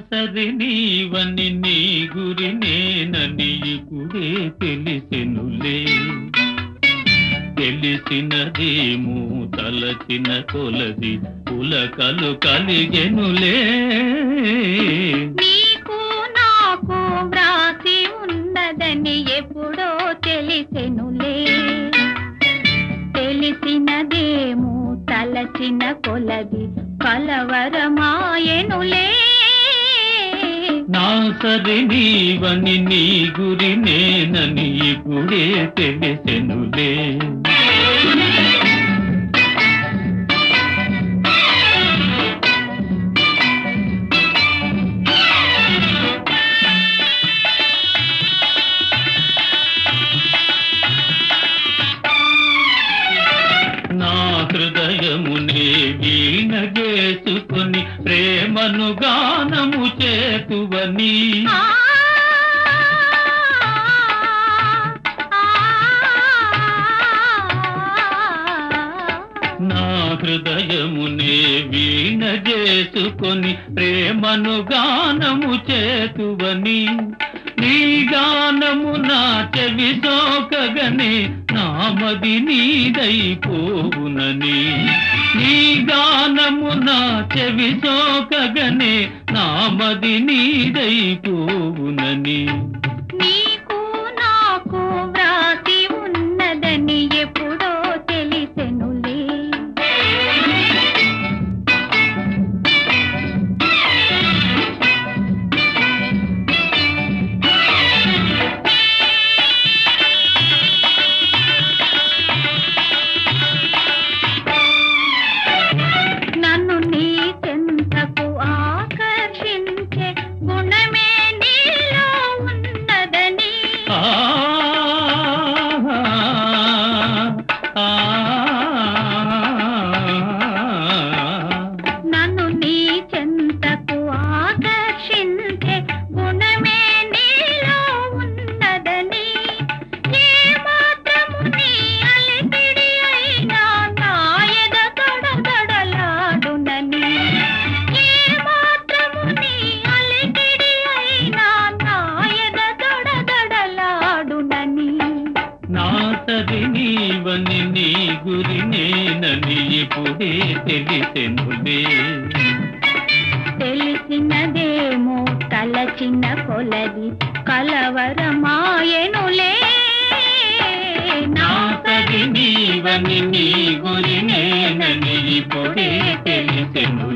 సరి నీవని నీ గురి నేనని ఇప్పుడే తెలిసెనులే తెలిసినదేమో తలచిన కొలది పులకలు కలిగెనులే నీకు నాకు వ్రాసి ఉన్నదని ఎప్పుడో తెలిసెనులే తెలిసినదేమో తలచిన కొలది కలవరమాయనులే నా సరి నీవని నీ గురి నేనని ఇప్పుడే తెలిసెనులే నా హృదయమునే వీణ చేసుకొని ప్రేమను గానము చేతువని ఆ, నా హృదయమునే వీణ చేసుకొని ప్రేమను గానము చేతువని నీ గానము నా చెవి సోకగనే నామది నీదైపోవునని నీ గానము నా చెవి సోకగనే నామది నీదైపోవునని నీకు నాకు వ్రాసి ఉన్నదని ఎప్పుడో తెలిసెనులే నన్ను నీ చెంతకు ఆకర్షించే గుణమే నీలో ఉన్నదని ఆ ఆ నన్ను నీ చెంతకు ఆకర్షించే గుణమే నీలో ఉన్నదని ఏ మాత్రము నీ అలిపిడి అయినా నా ఎద తడతడలాడునని ఏ మాత్రము నీ అలిపిడి అయినా నా ఎద తడతడలాడునని నా సరి నీవని నీ గురి నేనని ఇప్పుడే తెలిసెనులే తెలిసినదేమో తలచిన కొలది కలవరమాయనులే నా సరి నీవని నీ గురి నేనని ఇప్పుడే తెలిసెనులే